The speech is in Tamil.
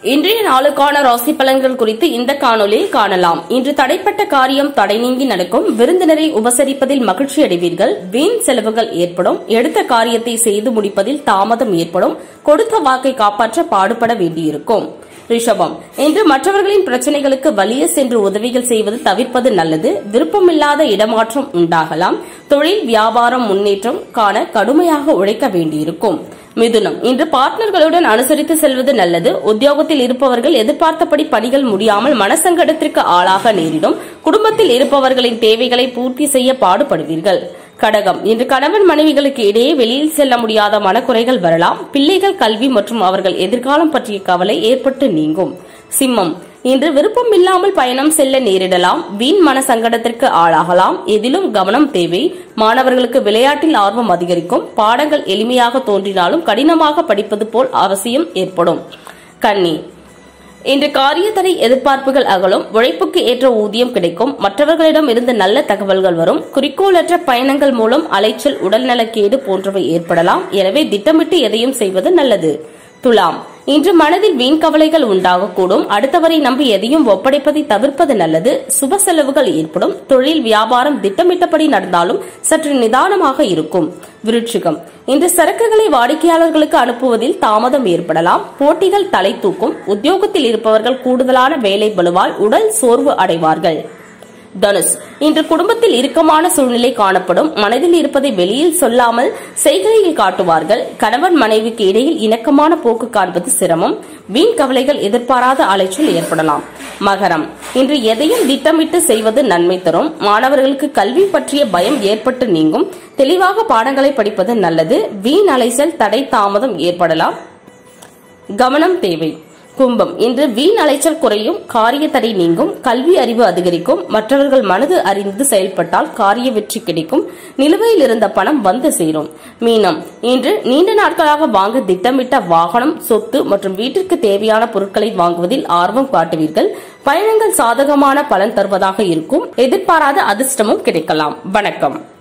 இன்றைய நாளுக்கான ராசி பலன்கள் குறித்து இந்த காணொலியில் காணலாம் இன்று தடைப்பட்ட காரியம் தடை நீங்கி நடக்கும் விருந்தினரை உபசரிப்பதில் மகிழ்ச்சி அடைவீர்கள் வீண் செலவுகள் ஏற்படும் எடுத்த காரியத்தை செய்து முடிப்பதில் தாமதம் ஏற்படும் கொடுத்த வாக்கை காப்பாற்ற பாடுபட வேண்டியிருக்கும் ரிஷபம் இன்று மற்றவர்களின் பிரச்சனைகளுக்கு வலிய சென்று உதவிகள் செய்வது தவிர்ப்பது நல்லது விருப்பமில்லாத இடமாற்றம் உண்டாகலாம் தொழில் வியாபாரம் முன்னேற்றம் காண கடுமையாக உழைக்க வேண்டியிருக்கும் மிதுனம் இன்று பார்ட்னர்களுடன் அனுசரித்து செல்வது நல்லது உத்தியோகத்தில் இருப்பவர்கள் எதிர்பார்த்தபடி பணிகள் முடியாமல் மனசங்கடத்திற்கு ஆளாக நேரிடும் குடும்பத்தில் இருப்பவர்களின் தேவைகளை பூர்த்தி செய்ய பாடுபடுவீர்கள் கடகம் இன்று கணவன் மனைவிகளுக்கு இடையே வெளியில் செல்ல முடியாத மனக்குறைகள் வரலாம் பிள்ளைகள் கல்வி மற்றும் அவர்கள் எதிர்காலம் பற்றிய கவலை ஏற்பட்டு நீங்கும் சிம்மம் இன்று விருப்பம் இல்லாமல் பயணம் செல்ல நேரிடலாம் வீண் மன சங்கடத்திற்கு ஆளாகலாம் எதிலும் கவனம் தேவை மாணவர்களுக்கு விளையாட்டில் ஆர்வம் அதிகரிக்கும் பாடங்கள் எளிமையாக தோன்றினாலும் கடினமாக படிப்பது போல் அவசியம் ஏற்படும் கன்னி இன்று காரியத்தடை எதிர்பார்ப்புகள் அகலும் உழைப்புக்கு ஏற்ற ஊதியம் கிடைக்கும் மற்றவர்களிடம் இருந்து நல்ல தகவல்கள் வரும் குறிக்கோளற்ற பயணங்கள் மூலம் அலைச்சல் உடல்நலக்கேடு போன்றவை ஏற்படலாம் எனவே திட்டமிட்டு எதையும் செய்வது நல்லது துலாம் இன்று மனதில் வீண் கவலைகள் உண்டாகக்கூடும் அடுத்தவரை நம்பி எதையும் ஒப்படைப்பதை தவிர்ப்பது நல்லது சுப செலவுகள் ஏற்படும் தொழில் வியாபாரம் திட்டமிட்டபடி நடந்தாலும் சற்று நிதானமாக இருக்கும் விருட்சிகம் இன்று சரக்குகளை வாடிக்கையாளர்களுக்கு அனுப்புவதில் தாமதம் ஏற்படலாம் போட்டிகள் தலை தூக்கும் உத்தியோகத்தில் இருப்பவர்கள் கூடுதலான வேலை பலுவால் உடல் சோர்வு அடைவார்கள் தனுஷ் இன்று குடும்பத்தில் இறுக்கமான சூழ்நிலை காணப்படும் மனதில் இருப்பதை வெளியில் சொல்லாமல் செய்கையில் காட்டுவார்கள் கணவன் மனைவிக்கு இடையில் இணக்கமான போக்கு காண்பது சிரமம் வீண் கவலைகள் எதிர்பாராத அலைச்சல் ஏற்படலாம் மகரம் இன்று எதையும் திட்டமிட்டு செய்வது நன்மை தரும் மாணவர்களுக்கு கல்வி பற்றிய பயம் ஏற்பட்டு நீங்கும் தெளிவாக பாடங்களை படிப்பது நல்லது வீண் அலைச்சல் தடை தாமதம் ஏற்படலாம் கவனம் தேவை கும்பம் இன்று வீண் அலைச்சல் குறையும் காரிய தடை நீங்கும் கல்வி அறிவு அதிகரிக்கும் மற்றவர்கள் மனது அறிந்து செயல்பட்டால் காரிய வெற்றி கிடைக்கும் நிலுவையில் இருந்த பணம் வந்து சேரும் மீனம் இன்று நீண்ட நாட்களாக வாங்க திட்டமிட்ட வாகனம் சொத்து மற்றும் வீட்டிற்கு தேவையான பொருட்களை வாங்குவதில் ஆர்வம் காட்டுவீர்கள் பயணங்கள் சாதகமான பலன் தருவதாக இருக்கும் எதிர்பாராத அதிர்ஷ்டமும் கிடைக்கலாம் வணக்கம்